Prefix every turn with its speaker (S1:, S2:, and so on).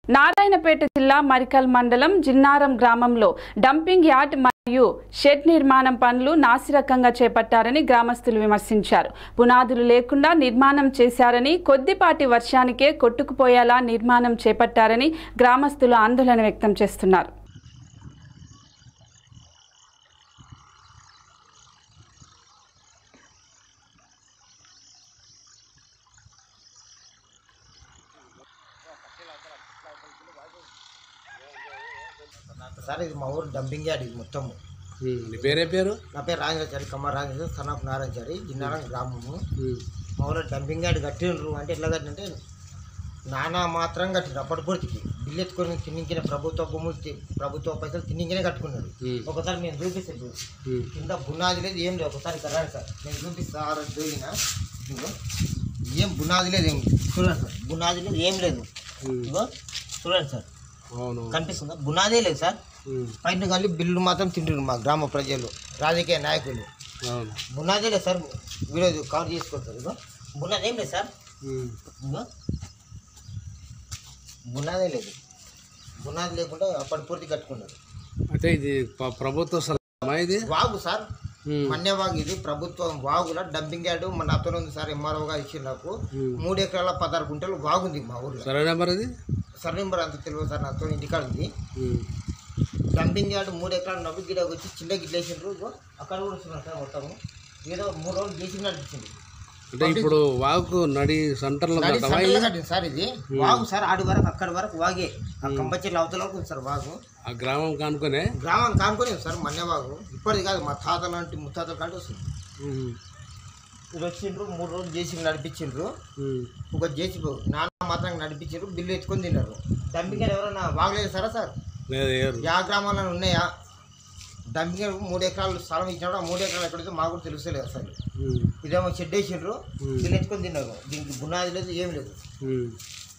S1: నారాయణపేట జిల్లా మరికల్ మండలం జిన్నారం గ్రామంలో డంపింగ్ యార్డ్ మరియు షెడ్ నిర్మాణం పనులు నాసిరకంగా చేపట్టారని గ్రామస్తులు విమర్శించారు పునాదులు లేకుండా నిర్మాణం చేశారని కొద్దిపాటి వర్షానికే కొట్టుకుపోయేలా నిర్మాణం చేపట్టారని గ్రామస్తులు ఆందోళన వ్యక్తం చేస్తున్నారు
S2: సార్ ఇది మా ఊరు డంపింగ్ యార్డ్ ఇది మొత్తము
S3: ఉమ్, నీ పేరే పేరు
S2: నా పేరు రాజాచారి కమ్మ రాజాచారి సన్నాఫ్ నారాయణచారి జిన్నారం గ్రామము
S3: ఉమ్,
S2: మా ఊళ్ళో డంపింగ్ యార్డ్ కట్టిండ్రు అంటే ఎట్లా కట్టినంటే నానా మాత్రం కట్టిండ్రు అప్పటి పూర్తికి బిల్లు ఎత్తుకొని తిన్నించిన ప్రభుత్వ భూములు తి- ప్రభుత్వ పైసలు తిన్నించనే కట్టుకున్నారు
S3: ఉమ్,
S2: ఒకసారి మేము చూపిస్తాం ఇప్పుడు.
S3: ఉమ్,
S2: కింద బునాది లేదు ఏం లేదు ఒకసారి ఇక్కడ రండి సార్ నేను చూపిస్తా ఆ రోజు దోగిన ఇదిగో ఏం బునాది లేదు ఏం లేదు. చూడండి సార్ బునాది లేదు ఏం లేదు
S3: ఉమ్,
S2: ఇదిగో చూడండి సార్
S3: అవును
S2: కనిపిస్తుందా బునాదే లేదు సార్
S3: ఉమ్,
S2: పైన కలిసి బిల్లు మాత్రం తింటున్నారు మా గ్రామ ప్రజలు రాజకీయ నాయకులు
S3: అవును
S2: బునాదే లేదు సార్ వీడియో కవర్ చేసుకోవచ్చు ఇదిగో బునాది ఏం లేదు సార్
S3: ఉమ్,
S2: ఇదిగో బునాదే లేదు బునాది లేకుండా అప్పటి పూర్తి కట్టుకున్నారు
S3: అంటే ఇది ప- ప్రభుత్వ స్థలమా ఇది
S2: వాగు సార్
S3: ఉమ్,
S2: మన్య వాగు ఇది ప్రభుత్వం వాగుల డంపింగ్ యార్డు మన అతను ఉంది సార్ ఎంఆర్ఓ గారు ఇచ్చిన నాకు
S3: ఉమ్.
S2: మూడు ఎకరాల పదహారు గుంటలు వాగుంది మా ఊర్లో
S3: సరే నెంబర్ ఇది
S2: సర్ నెంబర్ అంత తెలియదు సార్ నాతో ఇంటికాడ ఉంది
S3: ఉమ్,
S2: డంపింగ్ యార్డ్ మూడు ఎకరాలు నవ్వు గిడ వచ్చి చిన్న గిట్లేసిండ్రు ఇదిగో అక్కడ కూడా వస్తున్నారు సార్ మొత్తము ఏదో మూడు రోజులు చేసి నడిపించింది
S3: అంటే ఇప్పుడు వాకు నడి సెంటర్లో
S2: నడి
S3: కట్టవా
S2: సెంటర్లో
S3: ఇది?
S2: కట్టింది సార్ ఇది వాగు సార్ ఆడి వరకు అక్కడి వరకు వాగే ఆ కంపచెర్ల అవతల వరకు ఉంది సార్ వాగు
S3: ఆ గ్రామం కానుకొనే
S2: గ్రామాన్ని కానుకొని ఉంది సార్ మన్య వాగు ఇప్పటిది కాదు మా తాత లాంటి ముత్తాతల కంటే వస్తుంది
S3: ఉమ్,
S2: ఇది వచ్చిండ్రు మూడు రోజులు చేసి నడిపించిండ్రు
S3: ఉమ్,
S2: ఒక జేసీ నాన్న మాత్రం నడిపించారు బిల్లు ఎత్తుకొని తిన్నారు డంపింగ్ యార్డ్ ఎవరైనా వాగలేదు సారా సార్
S3: లేదు ఏరు
S2: యా గ్రామాల్లో ఉన్నాయా డంపింగ్ యార్డ్ మూడు ఎకరాలు స్థలం ఇచ్చినప్పుడు ఆ మూడు ఎకరాలు ఎక్కడైతే మాకు కూడా తెలుస్తలేదు అసలు
S3: ఉమ్,
S2: ఇదేమో షెడ్ వేసిండ్రు
S3: ఉమ్.
S2: బిల్లు ఎత్తుకొని తిన్నారు దీనికి బునాది లేదు ఏం లేదు
S3: ఉమ్,